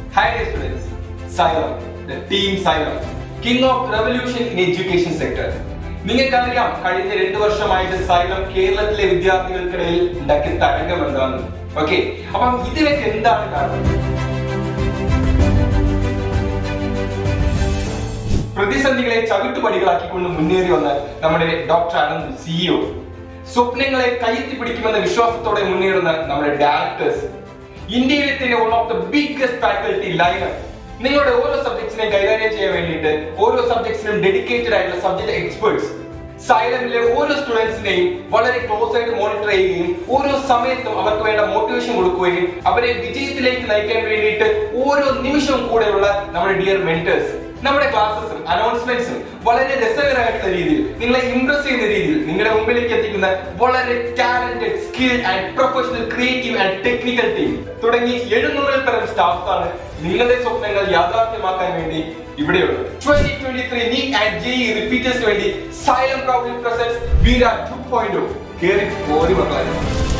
Hi dear students, Silam, the team Silam, king of revolution in education sector. നിങ്ങൾക്കറിയാം കഴിഞ്ഞ രണ്ട് വർഷമായിട്ട് xylem കേരളത്തിലെ വിദ്യാർത്ഥികൾക്കിടയിൽ ഉണ്ടാക്കിയ തരംഗം എന്താണെന്ന് ഓക്കെ അപ്പം ഇതിനൊക്കെ എന്താണ് കാരണം പ്രതിസന്ധികളെ ചവിട്ടുപടികളാക്കിക്കൊണ്ട് മുന്നേറി വന്ന നമ്മുടെ ഡോക്ടർ അനന്ത് സിഇഒ സ്വപ്നങ്ങളെ കയ്യെത്തി പിടിക്കുമെന്ന വിശ്വാസത്തോടെ മുന്നേറുന്ന നമ്മുടെ ഡയറക്ടേഴ്സ് ഇന്ത്യയിലെ തന്നെ one of the biggest faculty liner നിങ്ങളുടെ ഓരോ സബ്ജക്ട്സിനെ കൈകാര്യം ചെയ്യാൻ വേണ്ടിയിട്ട് ഓരോ സബ്ജക്ട്സിനും ഡെഡിക്കേറ്റഡ് ആയിട്ടുള്ള സബ്ജക്ട് എക്സ്പേർട്സ് സൈലമിലെ ഓരോ സ്റ്റുഡൻസിനെയും വളരെ ക്ലോസ് ആയിട്ട് മോണിറ്റർ ചെയ്യുകയും ഓരോ സമയത്തും അവർക്ക് വേണ്ട മോട്ടിവേഷൻ കൊടുക്കുകയും അവരെ വിജയത്തിലേക്ക് നയിക്കാൻ വേണ്ടിയിട്ട് ഓരോ നിമിഷവും കൂടെയുള്ള നമ്മുടെ ഡിയർ മെന്റേഴ്സ് നമ്മുടെ ക്ലാസ്സസും അനൗൺസ്മെന്റ്സും വളരെ രസകരമായിട്ടുള്ള രീതിയിൽ നിങ്ങളെ ഇംപ്രസ് ചെയ്യുന്ന രീതിയിൽ നിങ്ങളുടെ മുമ്പിലേക്ക് എത്തിക്കുന്ന വളരെ talented skill and professional creative and technical team തുടങ്ങി എഴുന്നൂറിൽ പരം സ്റ്റാഫ്സ് ആണ് നിങ്ങളുടെ സ്വപ്നങ്ങൾ യാഥാർത്ഥ്യമാക്കാൻ വേണ്ടി ഇവിടെയുള്ളത് twenty twenty three NEET and JEE റിപ്പീറ്റേഴ്സിന് വേണ്ടി സൈലം പ്രൗഡ്ലി പ്രസൻസ് വീര ടു പോയിന്റ് കേറി പോരി മക്കളെ